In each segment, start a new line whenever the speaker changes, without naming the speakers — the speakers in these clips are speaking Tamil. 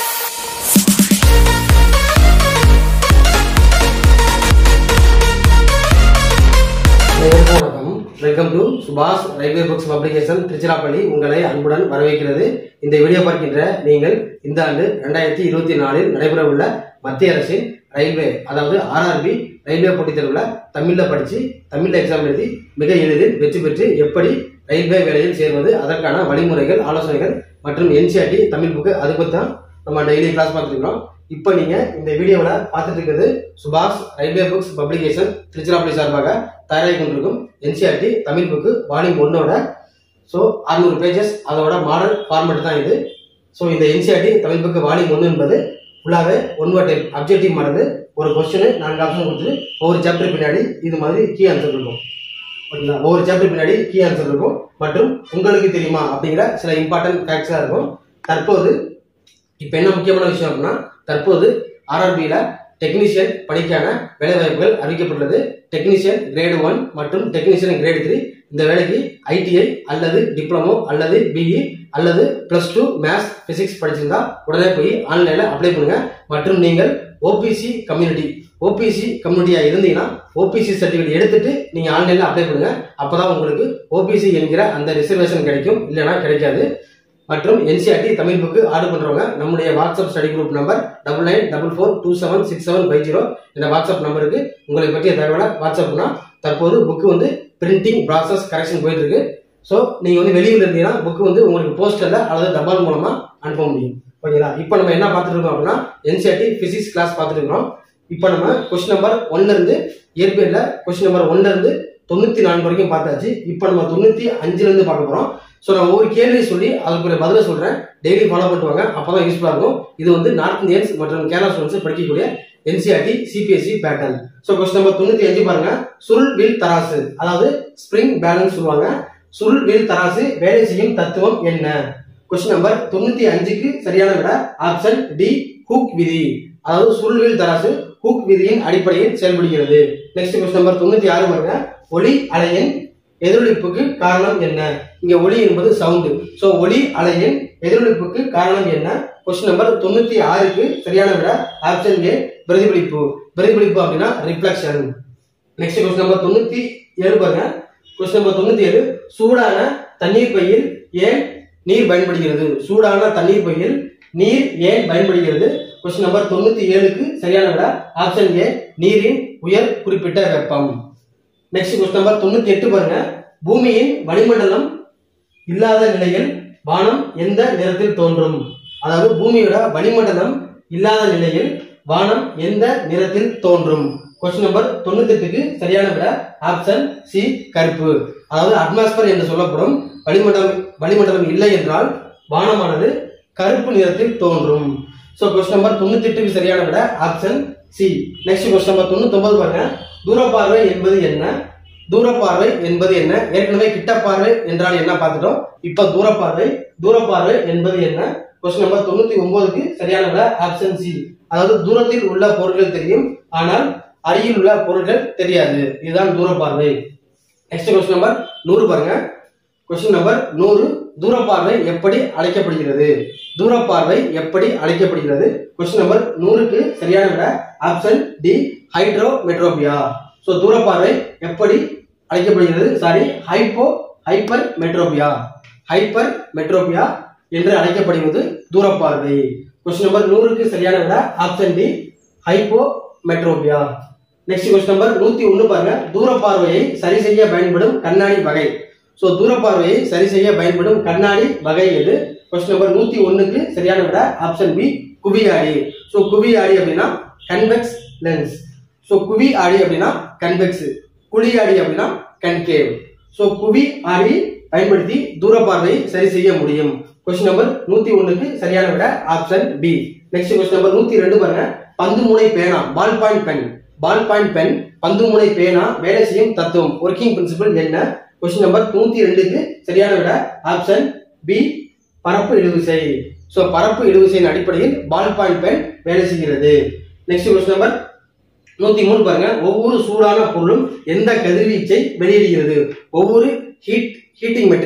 அனைவருக்கும் வணக்கம் வெல்கம் டு சுபாஷ் ரயில்வே புக்ஸ் பப்ளிகேஷன் திருச்சிராப்பள்ளி உங்களை அன்புடன் வரவேற்கிறது இந்த வீடியோ பார்க்கின்ற நீங்கள் இந்த ஆண்டு ரெண்டாயிரத்தி இருபத்தி நாலில் நடைபெறவுள்ள மத்திய அரசின் ரயில்வே அதாவது ஆர்ஆர்பி ரயில்வே போட்டித் தேர்வில் தமிழில் படித்து தமிழில் எக்ஸாம் எழுதி மிக எளிதில் வெற்றி பெற்று எப்படி ரயில்வே வேலையில் சேர்வது அதற்கான வழிமுறைகள் ஆலோசனைகள் மற்றும் என்சிஆர்டி தமிழ் புக்கு அது பற்றி தான் நம்ம டெய்லி கிளாஸ் பார்த்துருக்கோம் இப்போ நீங்க இந்த வீடியோவில் பார்த்துட்டு இருக்கிறது சுபாஷ் ரயில்வே புக்ஸ் பப்ளிகேஷன் திருச்சிராப்பள்ளி சார்பாக தயாராகி கொண்டிருக்கும் என்சிஆர்டி தமிழ் புக்கு வால்யூம் ஒன்னோட ஸோ அறுநூறு பேஜஸ் அதோட மாடல் ஃபார்மேட் தான் இது ஸோ இந்த என்சிஆர்டி தமிழ் புக்கு வால்யூம் ஒன்று என்பது ஃபுல்லாகவே one word type objective model ஒரு கொஸ்டின் நான்கு ஆப்ஷன் கொடுத்துட்டு ஒவ்வொரு சாப்டர் பின்னாடி இது மாதிரி கீ ஆன்சர் இருக்கும் ஓகேங்களா ஒவ்வொரு சாப்டர் பின்னாடி கீ ஆன்சர் இருக்கும் மற்றும் உங்களுக்கு தெரியுமா அப்படிங்கிற சில இம்பார்ட்டன்ட் ஃபேக்ட்ஸாக இருக்கும் தற்போது இப்போ என்ன முக்கியமான விஷயம் அப்படின்னா தற்போது ஆர்ஆர்பியில் டெக்னீஷியன் பணிக்கான வேலைவாய்ப்புகள் அறிவிக்கப்பட்டுள்ளது டெக்னீஷியன் கிரேடு ஒன் மற்றும் டெக்னீஷியன் கிரேடு த்ரீ இந்த வேலைக்கு ஐடிஐ அல்லது டிப்ளமோ அல்லது பிஇ அல்லது பிளஸ் டூ மேத்ஸ் பிசிக்ஸ் படிச்சிருந்தா உடனே போய் ஆன்லைனில் அப்ளை பண்ணுங்க மற்றும் நீங்கள் ஓபிசி கம்யூனிட்டி ஓபிசி கம்யூனிட்டியா இருந்தீங்கன்னா ஓபிசி சர்டிஃபிகேட் எடுத்துட்டு நீங்க ஆன்லைன்ல அப்ளை பண்ணுங்க அப்பதான் உங்களுக்கு ஓபிசி என்கிற அந்த ரிசர்வேஷன் கிடைக்கும் இல்லைன்னா கிடைக்காது மற்றும் என்சிஆர்டி தமிழ் புக்கு ஆர்டர் பண்றவங்க நம்முடைய WhatsApp study group number double nine double four two seven six seven five zero இந்த வாட்ஸ்அப் நம்பருக்கு உங்களை பற்றிய தகவலை வாட்ஸ்அப்னா தற்போது புக்கு வந்து பிரிண்டிங் ப்ராசஸ் கரெக்ஷன் போயிட்டு இருக்கு ஸோ நீங்க வந்து வெளியூர்ல இருந்தீங்கன்னா புக்கு வந்து உங்களுக்கு போஸ்டர்ல அல்லது தபால் மூலமா அனுப்ப முடியும் ஓகேங்களா இப்போ நம்ம என்ன பார்த்துட்டு இருக்கோம் அப்படின்னா என்சிஆர்டி பிசிக்ஸ் கிளாஸ் பார்த்துட்டு இருக்கோம் இப்போ நம்ம கொஸ்டின் நம்பர் ஒன்ல இருந்து இயற்பியல்ல கொஸ்டின் நம்பர் ஒன்ல இருந்து தொண்ணூத்தி நான்கு வரைக்கும் பார்த்தாச்சு இப்போ நம்ம தொண்ணூத்தி அஞ்சுல இருந்து பார்க்க போறோம் ஸோ நான் ஒவ்வொரு கேள்வி சொல்லி அதுக்குரிய பதிலை சொல்றேன் டெய்லி ஃபாலோ பண்ணிட்டு வாங்க அப்பதான் யூஸ்ஃபுல்லா இருக்கும் இது வந்து நார்த் இந்தியன்ஸ் மற்றும் கேரளா ஸ்டூடெண்ட்ஸ் படிக்கக்கூடிய NCERT CBSE pattern so question number தொண்ணூத்தி அஞ்சு பாருங்க சுருள் வில் தராசு அதாவது ஸ்ப்ரிங் பேலன்ஸ் சொல்லுவாங்க சுருள் வில் தராசு வேலை செய்யும் தத்துவம் என்ன கொஸ்டின் நம்பர் தொண்ணூத்தி அஞ்சுக்கு சரியான விட ஆப்ஷன் டி ஹூக் விதி அதாவது சுருள்வில் தராசு ஹூக் விதியின் அடிப்படையில் செயல்படுகிறது நெக்ஸ்ட் கொஸ்டின் நம்பர் தொண்ணூத்தி ஆறு பாருங்க ஒளி அலையின் எதிரொலிப்புக்கு காரணம் என்ன இங்க ஒளி என்பது சவுண்டு சோ ஒளி அலையின் எதிரொலிப்புக்கு காரணம் என்ன கொஸ்டின் நம்பர் தொண்ணூத்தி ஆறுக்கு சரியான விட ஆப்ஷன் ஏ பிரதிபலிப்பு பிரதிபலிப்பு அப்படின்னா ரிஃப்ளெக்ஷன் நெக்ஸ்ட் கொஸ்டின் நம்பர் தொண்ணூத்தி ஏழு பாருங்க கொஸ்டின் நம்பர் தொண்ணூத்தி ஏழு சூடான தண்ணீர் பையில் ஏன் நீர் பயன்படுகிறது சூடான தண்ணீர் பையில் நீர் ஏன் பயன்படுகிறது கொஸ்டின் நம்பர் தொண்ணூத்தி ஏழுக்கு சரியான விட ஆப்ஷன் ஏ நீரின் உயர் குறிப்பிட்ட வெப்பம் நெக்ஸ்ட் கொஸ்டின் நம்பர் தொண்ணூத்தி எட்டு பாருங்க பூமியின் வளிமண்டலம் இல்லாத நிலையில் வானம் எந்த நிறத்தில் தோன்றும் அதாவது பூமியோட வளிமண்டலம் இல்லாத நிலையில் வானம் எந்த நிறத்தில் தோன்றும் கொஸ்டின் நம்பர் தொண்ணூத்தி எட்டுக்கு சரியான விட ஆப்ஷன் சி கருப்பு அதாவது அட்மாஸ்பர் என்று சொல்லப்படும் வளிமண்டலம் வளிமண்டலம் இல்லை என்றால் வானமானது கருப்பு நிறத்தில் தோன்றும் ஸோ கொஸ்டின் நம்பர் தொண்ணூத்தி எட்டுக்கு சரியான விட option C next question number தொண்ணூத்தி ஒன்பது பாருங்க தூரப்பார்வை என்பது என்ன தூரப்பார்வை என்பது என்ன ஏற்கனவே கிட்ட பார்வை என்றால் என்ன பார்த்துட்டோம் இப்ப தூரப்பார்வை தூரப்பார்வை என்பது என்ன கொஸ்டின் நம்பர் தொண்ணூத்தி ஒன்பதுக்கு சரியான விட ஆப்ஷன் சி அதாவது தூரத்தில் உள்ள பொருட்கள் தெரியும் ஆனால் அருகில் உள்ள பொருட்கள் தெரியாது இதுதான் தூரப்பார்வை நெக்ஸ்ட் கொஸ்டின் நம்பர் நூறு பாருங்க கொஸ்டின் நம்பர் நூறு தூரப்பார்வை எப்படி அழைக்கப்படுகிறது தூரப்பார்வை எப்படி அழைக்கப்படுகிறது கொஸ்டின் நம்பர் நூறுக்கு சரியான விட option D hydrometropia so தூரப்பார்வை எப்படி அழைக்கப்படுகிறது sorry hypo hypermetropia hypermetropia என்று அழைக்கப்படுவது தூரப்பார்வை கொஸ்டின் நம்பர் நூறுக்கு சரியான விட option D hypometropia next question number நூத்தி ஒண்ணு பாருங்க தூரப்பார்வையை சரி செய்ய பயன்படும் கண்ணாடி வகை ஸோ தூரப்பார்வையை சரி செய்ய பயன்படும் கண்ணாடி வகை எது கொஸ்டின் நம்பர் நூத்தி ஒண்ணுக்கு சரியான விட ஆப்ஷன் பி குவி ஆடி ஸோ குவி ஆடி அப்படின்னா கன்வெக்ஸ் லென்ஸ் ஸோ குவி ஆடி அப்படின்னா கன்வெக்ஸ் குழி ஆடி அப்படின்னா கன்கேவ் ஸோ குவி ஆடி பயன்படுத்தி தூரப்பார்வையை சரி செய்ய முடியும் கொஸ்டின் நம்பர் நூத்தி ஒண்ணுக்கு சரியான விட option B next question number நூத்தி ரெண்டு பாருங்க பந்து முனை பேனா ball point pen ball point pen பந்து முனை பேனா வேலை செய்யும் தத்துவம் ஒர்க்கிங் பிரின்சிபல் என்ன கொஸ்டின் நம்பர் நூத்தி ரெண்டுக்கு சரியான விட ஆப்ஷன் பி பரப்பு இழுவிசை ஸோ பரப்பு இழுவிசையின் அடிப்படையில் பால் பாயிண்ட் பென் வேலை செய்கிறது நெக்ஸ்ட் கொஸ்டின் நம்பர் நூத்தி மூணு பாருங்க ஒவ்வொரு சூடான பொருளும் எந்த கதிர்வீச்சை வெளியிடுகிறது ஒவ்வொரு ஹீட் ஹீட்டிங் மெட்டீரியல்ஸ்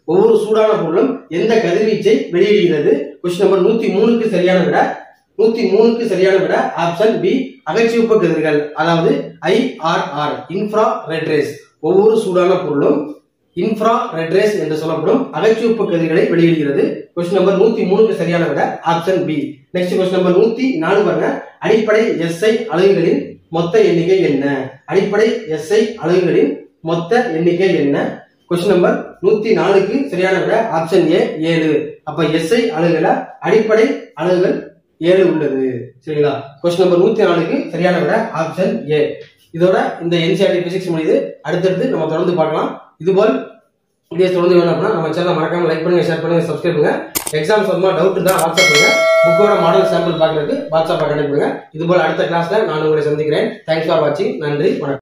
ஒவ்வொரு சூடான பொருளும் எந்த கதிர்வீச்சை வெளியிடுகிறது கொஸ்டின் நம்பர் நூத்தி மூணுக்கு சரியான விட நூத்தி மூணுக்கு சரியான விட ஆப்ஷன் பி அகச்சிவப்பு கதிர்கள் அதாவது ஐஆர்ஆர் இன்ஃப்ரா ரெட் ரேஸ் ஒவ்வொரு சூடான பொருளும் இன்ஃப்ரா ரெட் ரேஸ் என்று சொல்லப்படும் அகச்சிவப்பு கதிர்களை வெளியிடுகிறது கொஸ்டின் நம்பர் நூத்தி மூணுக்கு சரியான விட option B next question number நூத்தி நாலு பாருங்க அடிப்படை எஸ்ஐ அலகுகளின் மொத்த எண்ணிக்கை என்ன அடிப்படை எஸ்ஐ அலகுகளின் மொத்த எண்ணிக்கை என்ன கொஸ்டின் நம்பர் நூத்தி நாலுக்கு சரியான விட ஆப்ஷன் ஏ ஏழு அப்ப எஸ்ஐ அலகுல அடிப்படை அலகுகள் ஏழு உள்ளது சரிங்களா கொஸ்டின் நம்பர் நூத்தி நாலுக்கு சரியான விட ஆப்ஷன் ஏ இதோட இந்த என்சிஆர்டி பிசிக்ஸ் முடியுது அடுத்தடுத்து நம்ம தொடர்ந்து பார்க்கலாம் இதுபோல் வீடியோஸ் தொடர்ந்து வேணும் அப்படின்னா நம்ம சேனலை மறக்காம லைக் பண்ணுங்க ஷேர் பண்ணுங்க சப்ஸ்கிரைப் பண்ணுங்க எக்ஸாம் சம்பந்தமா டவுட் இருந்தா வாட்ஸ்அப் பண்ணுங்க புக்கோட மாடல் சாம்பிள் பார்க்கறதுக்கு வாட்ஸ்அப் கனெக்ட் பண்ணுங்க இது போல அடுத்த கிளாஸ்ல நான் உங்களை சந்திக்கிறேன் தேங்க்ஸ் ஃபார் வாட்சிங் நன்றி வணக்கம்